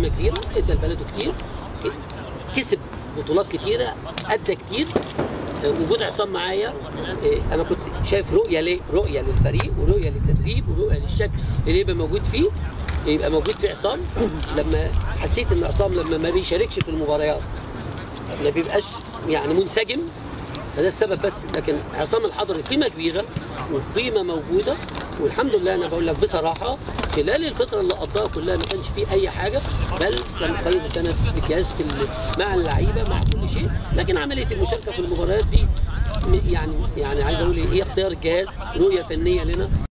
كبيره ادى لبلده كتير كسب بطولات كتيره ادى كتير وجود عصام معايا إيه، انا كنت شايف رؤيه ليه رؤيه للفريق ورؤيه للتدريب ورؤيه للشكل اللي يبقى موجود فيه يبقى موجود في عصام لما حسيت ان عصام لما ما بيشاركش في المباريات ما بيبقاش يعني منسجم فده السبب بس لكن عصام الحضري قيمه كبيره وقيمه موجوده والحمد لله انا بقول لك بصراحه خلال الفتره اللي قضاها كلها ما كانش فيه اي حاجه بل كان خير سنه الجهاز في ال- مع اللعيبه مع كل شيء لكن عمليه المشاركه في المباريات دي م- يعني يعني عايز اقول ايه هي اختيار الجهاز رؤيه فنيه لنا